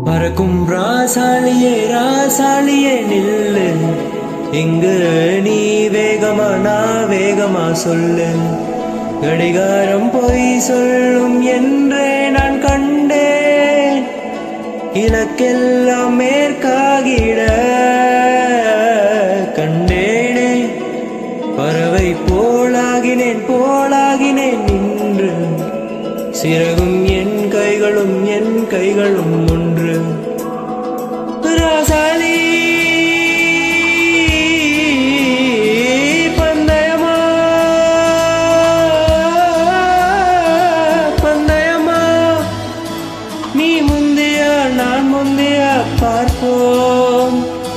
பறக்கும் ராசாலியே ராசாலியே நில்லு எங்கு நீ வேகமா நான் வேகமா சொல்லு கடிகாரம் பொய் சொல்லும் என்றே நான் கண்டேன் இலக்கெல்லாம் மேற்காகிட கண்டேனே பறவை போலாகினேன் போலாகினேன் நின்று சிறகும் என் கைகளும் என் கைகளும் ஒன்று ராசாலி பந்தயமா பந்தயமா நீ முந்தையா நான் முந்தையா பார்ப்போம்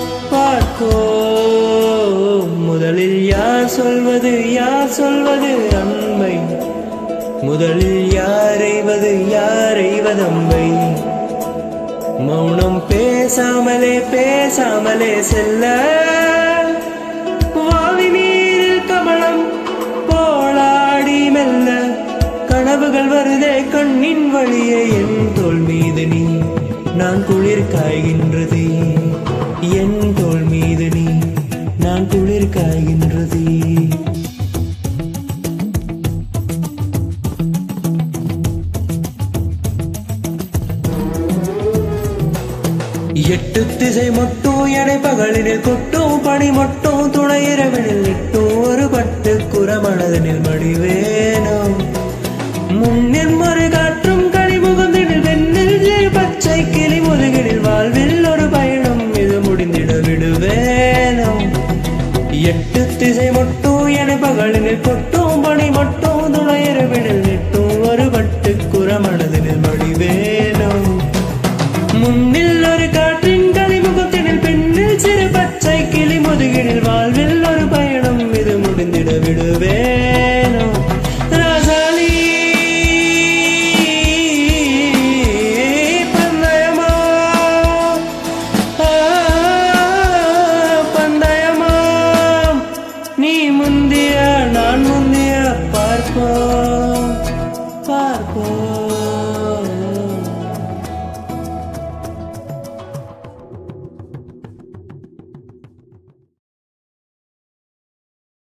பார்ப்போம் முதலில் யார் சொல்வது யார் சொல்வது அன்பை முதலில் யாரைவது யாரைவதம்பை மௌனம் பேசாமலே பேசாமலே செல்ல வாவி நீரில் கமலம் போலாடி மெல்ல கனவுகள் வருதே கண்ணின் வழியே என் தோல் மீது நீ நான் குளிர் காய்கின்றது என் தோல் மீது நீ நான் குளிர் காய்கின்றது எட்டு திசை மட்டும் எடை பகலினில் கொட்டும் பணி மட்டும் துணை இரவினில் இட்டும் ஒரு பட்டு குறமனதனில் மடிவேனோ முன்னின் மறு காட்ட